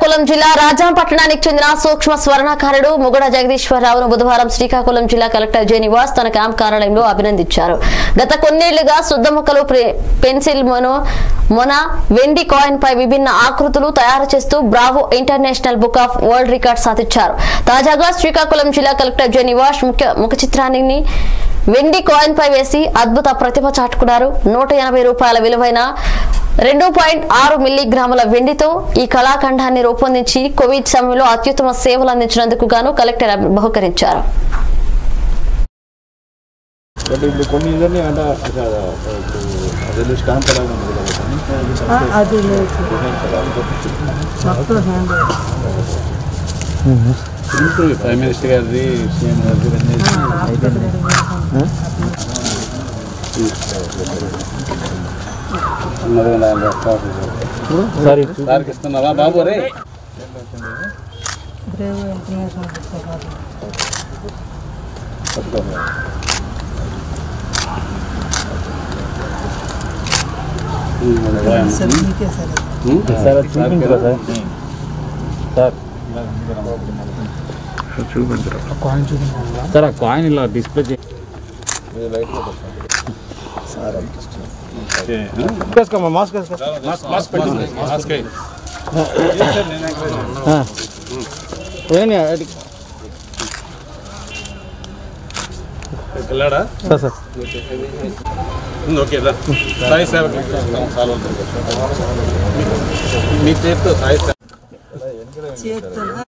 శ్రీకాకుళం జిల్లా రాజాం పట్టణానికి చెందిన సూక్ష్మ స్వర్ణకారుడు ముగడ జగదీశ్వరరావును బుధవారం శ్రీకాకుళం జిల్లా కలెక్టర్ జె నివాస్ తన క్యాంప్ కార్యాలయంలో అభినందించారు గత కొన్నేళ్లుగా శుద్ధ ముక్కలు ప్రె- పెన్సిల్ మొనో మొన వెండి కాయిన్ పై విభిన్న ఆకృతులు తయారు చేస్తూ bravo international book of world record సాధించారు తాజాగా శ్రీకాకుళం జిల్లా కలెక్టర్ జె నివాస్ ముఖ్య ముఖ చిత్రాన్ని వెండి కాయిన్ పై వేసి అద్భుత ప్రతిభ చాటుకున్నారు నూట ఎనభై రూపాయల విలువైన రెండు పాయింట్ ఆరు మిల్లీగ్రాముల వెండితో ఈ కళాఖండాన్ని రూపొందించి కోవిడ్ సమయంలో అత్యుత్తమ సేవలు అందించినందుకు గాను కలెక్టర్ అభి- బహుకరించారు బట్ ఇప్పుడు కొన్ని ఇదన్నీ అంటే అక్కడ ఇప్పుడు అదే స్టాంప్ అలాగే ఉంది కదా ఆ, అది లేదు మొత్తం హ్యాండ్ సింపుల్ ప్రైమ్ మినిస్టర్ గారిది సీఎం గారిది అన్నీ ఉన్నది నాలుగు రకాలు. సారీ సార్కి ఇస్తున్నావా బాబు రే బ్రేవ్ ఇంటర్నేషనల్ పుస్తకాలు సార్ మీకే సార్ సార్ అది చూపించరా సార్ సార్ సార్ ఆ కాయిన్ ఇలా డిస్ప్లే చేయండి వేసుకోమ్మా మాస్క్ వేసుకో ఏమి పిల్లాడా సార్ సార్ ఓకే రా సాయి సేవ మీ చేతితో సాయి సేవ చేతులు